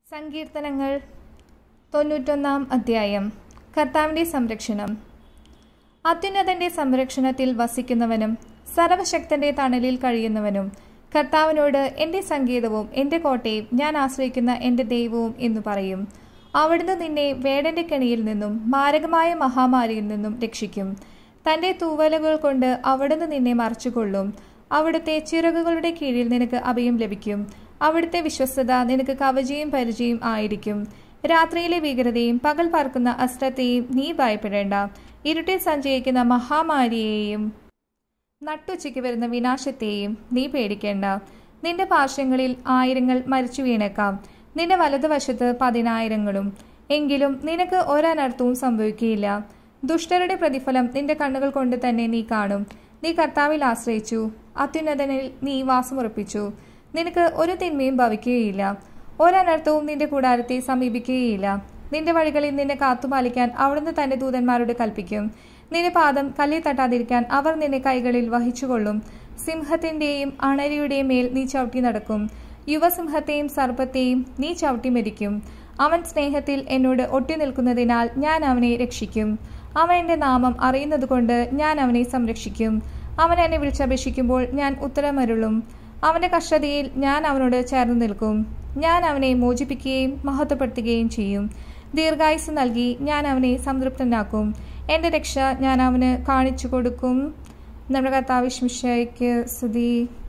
സങ്കീർത്തനങ്ങൾ തൊണ്ണൂറ്റൊന്നാം അധ്യായം കർത്താവിൻ്റെ സംരക്ഷണം അത്യുന്നതന്റെ സംരക്ഷണത്തിൽ വസിക്കുന്നവനും സർവശക്തന്റെ തണലിൽ കഴിയുന്നവനും കർത്താവിനോട് എൻ്റെ സങ്കേതവും എൻ്റെ കോട്ടയും ഞാൻ ആശ്രയിക്കുന്ന എൻ്റെ ദൈവവും എന്നു പറയും അവിടുന്ന് നിന്നെ വേടന്റെ കെണിയിൽ നിന്നും മാരകമായ മഹാമാരിയിൽ നിന്നും രക്ഷിക്കും തൻ്റെ തൂവലുകൾ കൊണ്ട് അവിടുന്ന് നിന്നെ മറച്ചുകൊള്ളും അവിടുത്തെ ചിറകുകളുടെ കീഴിൽ നിനക്ക് അഭയം ലഭിക്കും അവിടുത്തെ വിശ്വസ്തത നിനക്ക് കവചയും പരിചയം ആയിരിക്കും രാത്രിയിലെ ഭീകരതയും പകൽ പറക്കുന്ന അസ്ത്രത്തെയും നീ ഭയപ്പെടേണ്ട ഇരുട്ടിൽ സഞ്ചരിക്കുന്ന മഹാമാരിയെയും നട്ടുച്ചയ്ക്ക് വരുന്ന വിനാശത്തെയും നീ പേടിക്കേണ്ട നിന്റെ പാർശ്വങ്ങളിൽ ആയിരങ്ങൾ മരിച്ചു വീണേക്കാം നിന്റെ വലതുവശത്ത് പതിനായിരങ്ങളും എങ്കിലും നിനക്ക് ഒരനർത്ഥവും സംഭവിക്കുകയില്ല ദുഷ്ടരുടെ പ്രതിഫലം നിന്റെ കണ്ണുകൾ കൊണ്ട് തന്നെ നീ കാണും നീ കർത്താവിൽ ആശ്രയിച്ചു അത്യുന്നതനിൽ നീ വാസമുറപ്പിച്ചു നിനക്ക് ഒരു തിന്മയും ഭവിക്കുകയില്ല ഒരനർത്ഥവും നിന്റെ കൂടാരത്തെ സമീപിക്കുകയില്ല നിന്റെ വഴികളിൽ നിന്നെ കാത്തുപാലിക്കാൻ അവിടുന്ന് തന്റെ ദൂതന്മാരോട് കൽപ്പിക്കും നിന്റെ പാദം കല്ലിൽ തട്ടാതിരിക്കാൻ അവർ നിന്നെ കൈകളിൽ വഹിച്ചുകൊള്ളും സിംഹത്തിന്റെയും അണരിയുടെയും മേൽ നീ ചവിട്ടി നടക്കും യുവസിംഹത്തെയും സർപ്പത്തെയും നീ ചവിട്ടി മരിക്കും അവൻ സ്നേഹത്തിൽ എന്നോട് ഒട്ടി നിൽക്കുന്നതിനാൽ ഞാൻ അവനെ രക്ഷിക്കും അവൻ എൻ്റെ നാമം അറിയുന്നതുകൊണ്ട് ഞാൻ അവനെ സംരക്ഷിക്കും അവൻ എന്നെ വിളിച്ചപേക്ഷിക്കുമ്പോൾ ഞാൻ ഉത്തരമരുളും അവന്റെ കഷ്ടതയിൽ ഞാൻ അവനോട് ചേർന്ന് നിൽക്കും ഞാൻ അവനെ മോചിപ്പിക്കുകയും മഹത്വപ്പെടുത്തുകയും ചെയ്യും ദീർഘായുസ് നൽകി ഞാൻ അവനെ സംതൃപ്തനാക്കും എൻ്റെ രക്ഷ ഞാൻ അവന് കാണിച്ചു കൊടുക്കും നമ്മുടെ കർത്താവിഷ്മിഷയ്ക്ക് സ്തുതി